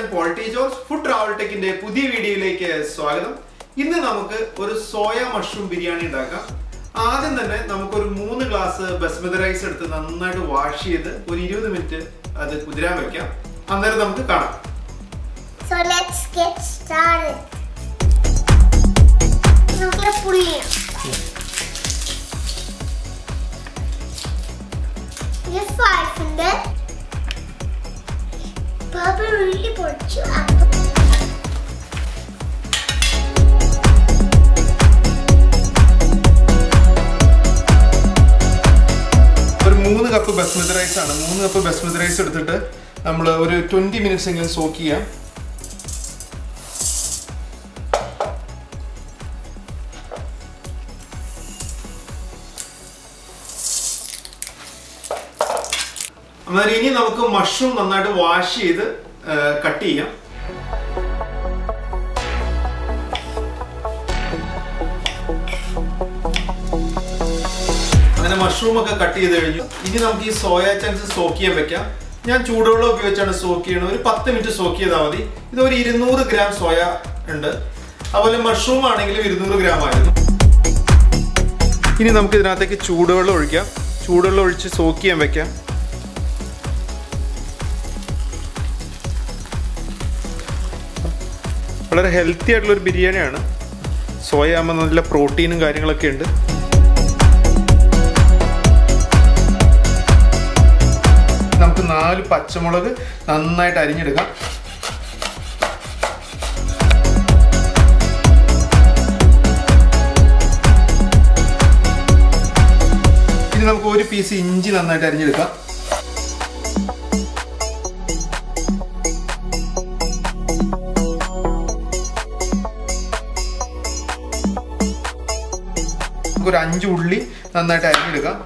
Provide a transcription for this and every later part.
Paul T George food travel ടെക്കിന്റെ പുതിയ വീഡിയോയിലേക്ക് സ്വാഗതം ഇന്ന് നമുക്ക് ഒരു സോയ മഷ്റൂം ബിരിയാണി ഉണ്ടാക്കാം ആദ്യം തന്നെ നമുക്കൊരു മൂന്ന് ഗ്ലാസ് ബസ്മതി റൈസ് എടുത്ത് നന്നായിട്ട് വാഷ് ചെയ്ത് ഒരു ഇരുപത് മിനിറ്റ് അത് കുതിരാൻ വെക്കാം അന്നേരം നമുക്ക് കാണാം So let's get started. നമുക്ക് പുളിയാണ് ഇത് ഫൈഫിന്റെ പേർപ്പിൾ ഉള്ളി പൊടിച്ചു അപ്പം ഒരു മൂന്ന് കപ്പ് ബസ്മതി റൈസ് ആണ് മൂന്ന് കപ്പ് ബസ്മതി റൈസ് എടുത്തിട്ട് നമ്മൾ ഒരു ട്വന്റി മിനിറ്റ്സ് എങ്കിലും സോക്ക് ചെയ്യാം അന്നേരം ഇനി നമുക്ക് മഷ്റൂം നന്നായിട്ട് വാഷ് ചെയ്ത് കട്ട് ചെയ്യാം അങ്ങനെ മഷ്റൂം ഒക്കെ കട്ട് ചെയ്ത് കഴിഞ്ഞു ഇനി നമുക്ക് ഈ സോയ ചങ്ക്സ് സോക്ക് ചെയ്യാൻ വെക്കാം ഞാൻ ചൂടുവെള്ളം ഉപയോഗിച്ചാണ് സോക്ക് ചെയ്യണത് ഒരു പത്ത് മിനിറ്റ് സോക്ക് ചെയ്താൽ മതി ഇത് ഒരു ഇരുന്നൂറ് ഗ്രാം സോയ ഉണ്ട് അതുപോലെ മഷ്റൂം ആണെങ്കിലും ഇരുന്നൂറ് ഗ്രാം ആയിരുന്നു ഇനി നമുക്ക് ഇതിനകത്തേക്ക് ചൂടുവെള്ളം ഒഴിക്കാം ചൂടുവെള്ളം ഒഴിച്ച് സോക്ക് ചെയ്യാൻ വെക്കാം വളരെ ഹെൽത്തി ആയിട്ടുള്ള ഒരു ബിരിയാണിയാണ് സോയ ആകുമ്പോൾ നല്ല പ്രോട്ടീനും കാര്യങ്ങളൊക്കെ ഉണ്ട് നമുക്ക് നാല് പച്ചമുളക് നന്നായിട്ട് അരിഞ്ഞെടുക്കാം ഇനി നമുക്ക് ഒരു പീസ് ഇഞ്ചി നന്നായിട്ട് അരിഞ്ഞെടുക്കാം നമുക്ക് ഒരു അഞ്ച് ഉള്ളി നന്നായിട്ട് അരിഞ്ഞെടുക്കാം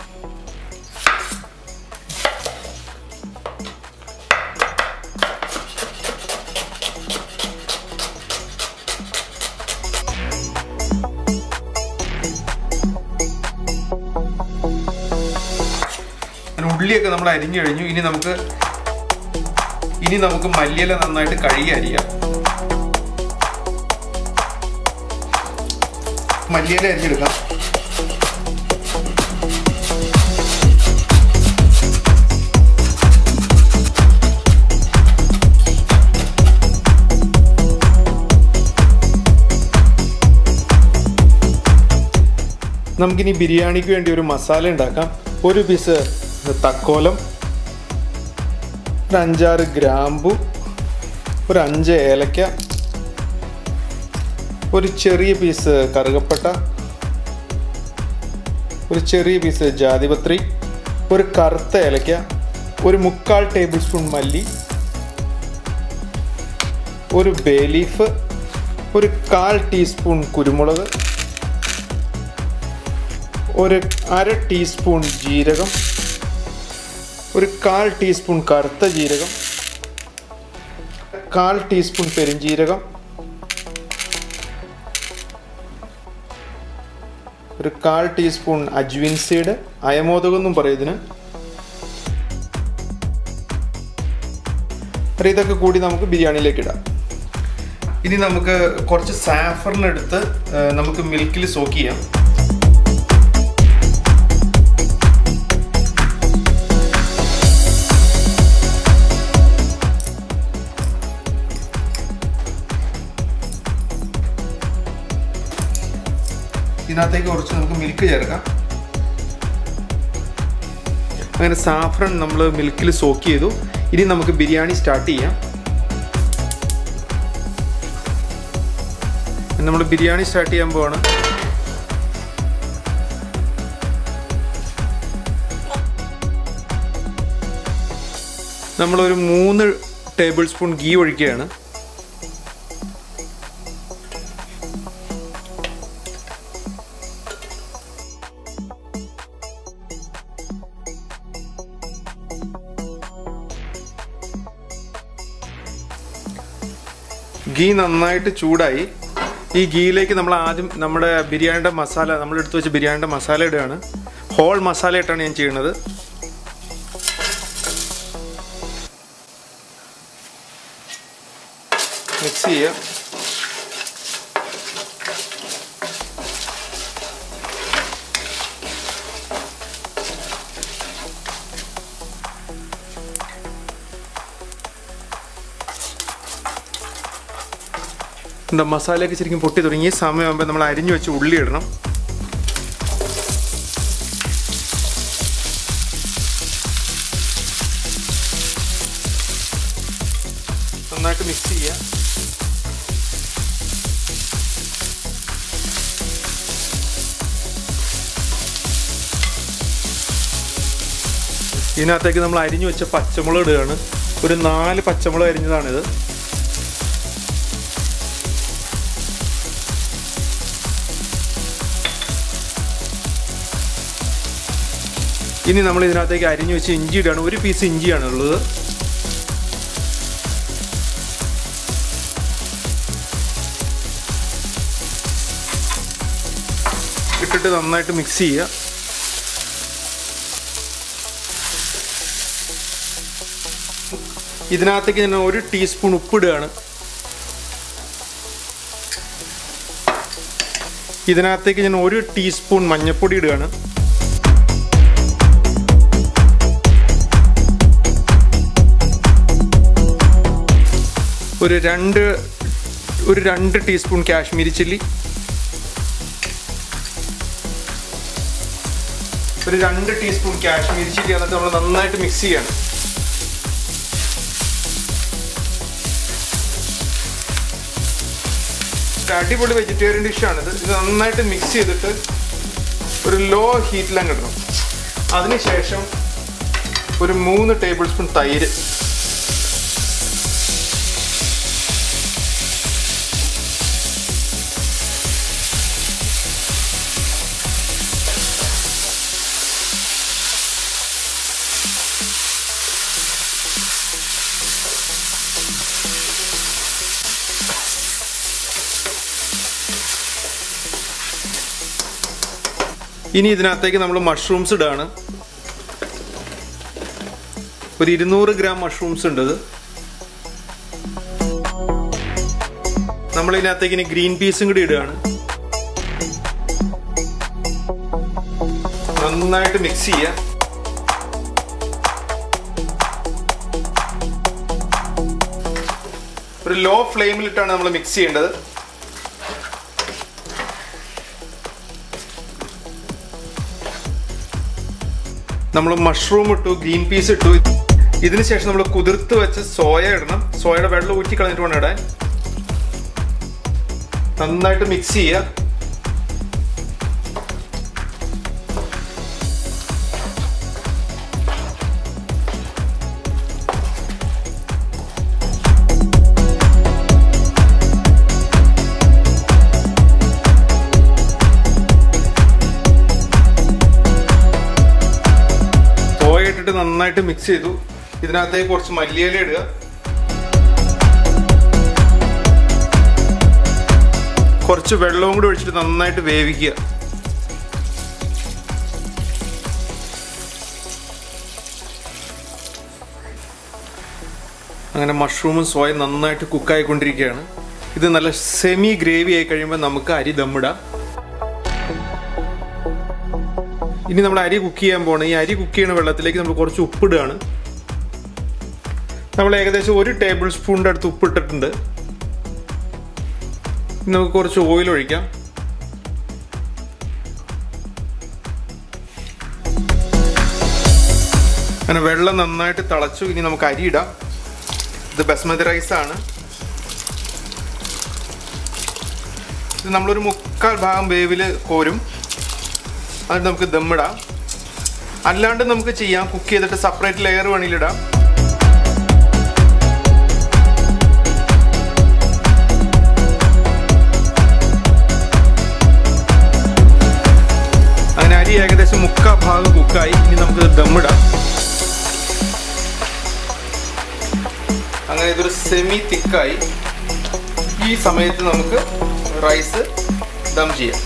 അങ്ങനെ ഉള്ളിയൊക്കെ നമ്മൾ അരിഞ്ഞു കഴിഞ്ഞു ഇനി നമുക്ക് ഇനി നമുക്ക് മല്ലിയില നന്നായിട്ട് കഴുകി അരിയാം മല്ലിയില അരിഞ്ഞെടുക്കാം നമുക്കിനി ബിരിയാണിക്ക് വേണ്ടി ഒരു മസാല ഉണ്ടാക്കാം ഒരു പീസ് തക്കോലം ഒരു അഞ്ചാറ് ഗ്രാമ്പു ഒരു അഞ്ച് ഏലക്ക ഒരു ചെറിയ പീസ് കറുകപ്പട്ട ഒരു ചെറിയ പീസ് ജാതിപത്രി ഒരു കറുത്ത ഏലക്ക ഒരു മുക്കാൽ ടേബിൾ സ്പൂൺ മല്ലി ഒരു ബേ ലീഫ് ഒരു കാൽ ടീസ്പൂൺ കുരുമുളക് ഒരു അര ടീസ്പൂൺ ജീരകം ഒരു കാൽ ടീസ്പൂൺ കറുത്ത ജീരകം കാൽ ടീസ്പൂൺ പെരുംജീരകം ഒരു കാൽ ടീസ്പൂൺ അജ്വിൻ സീഡ് അയമോദകം എന്നും പറയും ഇതിന് അപ്പോൾ ഇതൊക്കെ കൂടി നമുക്ക് ബിരിയാണിയിലേക്ക് ഇടാം ഇനി നമുക്ക് കുറച്ച് സാഫറിൻ എടുത്ത് ഏഹ്, നമുക്ക് മിൽക്കിൽ സോക്ക് ചെയ്യാം ഇതിനകത്തേക്ക് കുറച്ച് നമുക്ക് മിൽക്ക് ചേർക്കാം അങ്ങനെ സാഫ്രൺ നമ്മൾ മിൽക്കിൽ സോക്ക് ചെയ്തു ഇനി നമുക്ക് ബിരിയാണി സ്റ്റാർട്ട് ചെയ്യാം നമ്മൾ ബിരിയാണി സ്റ്റാർട്ട് ചെയ്യാൻ പോവാണ് നമ്മളൊരു മൂന്ന് ടേബിൾ സ്പൂൺ ഗീ ഒഴിക്കുകയാണ് ഗീ നന്നായിട്ട് ചൂടായി ഈ ഗീയിലേക്ക് നമ്മൾ ആദ്യം നമ്മുടെ ബിരിയാണിയുടെ മസാല നമ്മൾ എടുത്തു വെച്ച ബിരിയാണിയുടെ മസാല ഇടുകയാണ് ഹോൾ മസാല ഇട്ടാണ് ഞാൻ ചെയ്യുന്നത് മിക്സ് ചെയ്യുക എന്താ മസാലയൊക്കെ ശരിക്കും പൊട്ടി തുടങ്ങി ഈ സമയമാകുമ്പോൾ നമ്മൾ അരിഞ്ഞു വെച്ച് ഉള്ളി ഇടണം നന്നായിട്ട് മിക്സ് ചെയ്യുക ഇതിനകത്തേക്ക് നമ്മൾ അരിഞ്ഞു വെച്ച പച്ചമുളക് ഇടുകയാണ് ഒരു നാല് പച്ചമുളക് അരിഞ്ഞതാണിത് ഇനി നമ്മൾ ഇതിനകത്തേക്ക് അരിഞ്ഞു വെച്ച് ഇഞ്ചി ഇടുകയാണ് ഒരു പീസ് ഇഞ്ചിയാണ് ഉള്ളത് ഇട്ടിട്ട് നന്നായിട്ട് മിക്സ് ചെയ്യുക ഇതിനകത്തേക്ക് ഞാൻ ഒരു ടീസ്പൂൺ ഉപ്പിടുകയാണ് ഇതിനകത്തേക്ക് ഞാൻ ഒരു ടീസ്പൂൺ മഞ്ഞൾപ്പൊടി ഇടുകയാണ് ഒരു രണ്ട് ഒരു രണ്ട് ടീസ്പൂൺ കാശ്മീരി ചില്ലി ഒരു രണ്ട് ടീസ്പൂൺ കാശ്മീരി ചില്ലി എന്നിട്ട് നമ്മൾ നന്നായിട്ട് മിക്സ് ചെയ്യണം ഒരു അടിപൊളി വെജിറ്റേറിയൻ ഡിഷാണിത് ഇത് നന്നായിട്ട് മിക്സ് ചെയ്തിട്ട് ഒരു ലോ ഹീറ്റിലങ്ങ് ഇടണം അതിനുശേഷം ഒരു മൂന്ന് ടേബിൾ സ്പൂൺ തൈര് ഇനി ഇതിനകത്തേക്ക് നമ്മൾ മഷ്റൂംസ് ഇടാണ് ഒരു ഇരുന്നൂറ് ഗ്രാം മഷ്റൂംസ് ഉണ്ട് ഇത് നമ്മൾ ഇതിനകത്തേക്ക് ഇനി ഗ്രീൻ പീസും കൂടി ഇടുകയാണ് നന്നായിട്ട് മിക്സ് ചെയ്യുക ഒരു ലോ ഫ്ലെയിമിലിട്ടാണ് നമ്മൾ മിക്സ് ചെയ്യേണ്ടത് നമ്മൾ മഷ്റൂം ഇട്ടു ഗ്രീൻ പീസ് ഇട്ടു ഇതിന് ശേഷം നമ്മൾ കുതിർത്ത് വെച്ച് സോയ ഇടണം സോയയുടെ വെള്ളം ഊറ്റി കളഞ്ഞിട്ട് വേണം ഇടാൻ നന്നായിട്ട് മിക്സ് ചെയ്യുക സോയ ഇട്ടിട്ട് നന്നായിട്ട് മിക്സ് ചെയ്തു ഇതിനകത്തേക്ക് കുറച്ച് മല്ലിയില ഇടുക കുറച്ച് വെള്ളവും കൂടി ഒഴിച്ചിട്ട് നന്നായിട്ട് വേവിക്കുക അങ്ങനെ മഷ്റൂമും സോയും നന്നായിട്ട് കുക്കായിക്കൊണ്ടിരിക്കുകയാണ് ഇത് നല്ല സെമി ഗ്രേവി ആയി കഴിയുമ്പോൾ നമുക്ക് അരി ദമ്മിടാം ഇനി നമ്മൾ അരി കുക്ക് ചെയ്യാൻ പോകണം ഈ അരി കുക്ക് ചെയ്യുന്ന വെള്ളത്തിലേക്ക് നമ്മൾ കുറച്ച് ഉപ്പിടുകയാണ് നമ്മൾ ഏകദേശം ഒരു ടേബിൾ സ്പൂണിൻ്റെ അടുത്ത് ഉപ്പിട്ടിട്ടുണ്ട് ഇനി നമുക്ക് കുറച്ച് ഓയിൽ ഒഴിക്കാം അങ്ങനെ വെള്ളം നന്നായിട്ട് തിളച്ചു ഇനി നമുക്ക് അരി ഇടാം ഇത് ബസ്മതി റൈസ് ആണ് ഇത് നമ്മളൊരു മുക്കാൽ ഭാഗം വേവിൽ കോരും അത് നമുക്ക് ദമ്മിടാം അല്ലാണ്ട് നമുക്ക് ചെയ്യാം കുക്ക് ചെയ്തിട്ട് സെപ്പറേറ്റ് ലെയർ വേണമെങ്കിലിടാം അങ്ങനെ അരി ഏകദേശം മുക്കാ ഭാഗം കുക്കായി ഇനി നമുക്ക് ദമ്മിടാം അങ്ങനെ ഇതൊരു സെമി തിക്കായി ഈ സമയത്ത് നമുക്ക് റൈസ് ദം ചെയ്യാം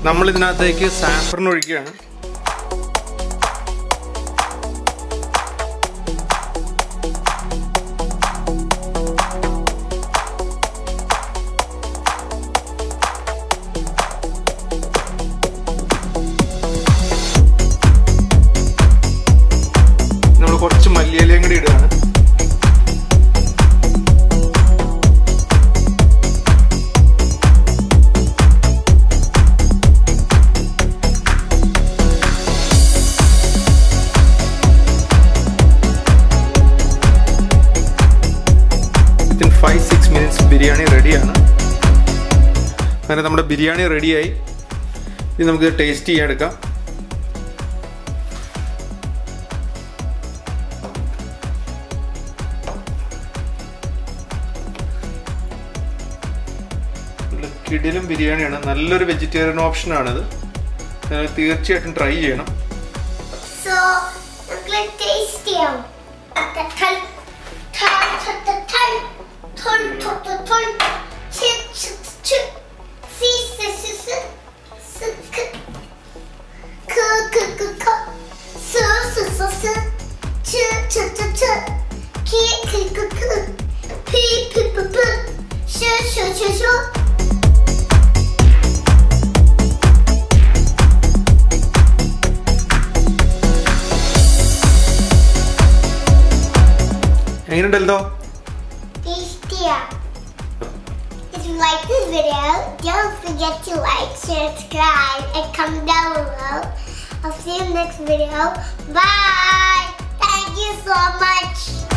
നമ്മൾ ഇതിനകത്തേക്ക് സാഫറിൻ ഒഴിക്കുകയാണ് നമ്മൾ കുറച്ച് മല്ലിയിലയും കൂടി ഇടുകയാണ് within five six minutes biryani റെഡിയാണ് അങ്ങനെ നമ്മുടെ ബിരിയാണി റെഡിയായി ഇത് നമുക്ക് ടേസ്റ്റ് ചെയ്യാൻ എടുക്കാം നല്ല കിടിലും ബിരിയാണിയാണ് നല്ലൊരു വെജിറ്റേറിയൻ ഓപ്ഷനാണിത് നിങ്ങൾ തീർച്ചയായിട്ടും ട്രൈ ചെയ്യണം So, look like tasty. The ton, ton, ton, ton, ton, ton, ton, ton, ton, chip, chip, chip, see, see, see, see, see, c, c, c, c, c, so, so, so, so, ch, ch, ch, ch, ki, ki, ki, ki, pi, pi, pi, pi, sh, sh, sh, sh. എങ്ങനെയുണ്ടല്ലോ Tasty. If you like this video, don't forget to like, share, subscribe, and comment down below. I'll see you next video. Bye! Thank you so much!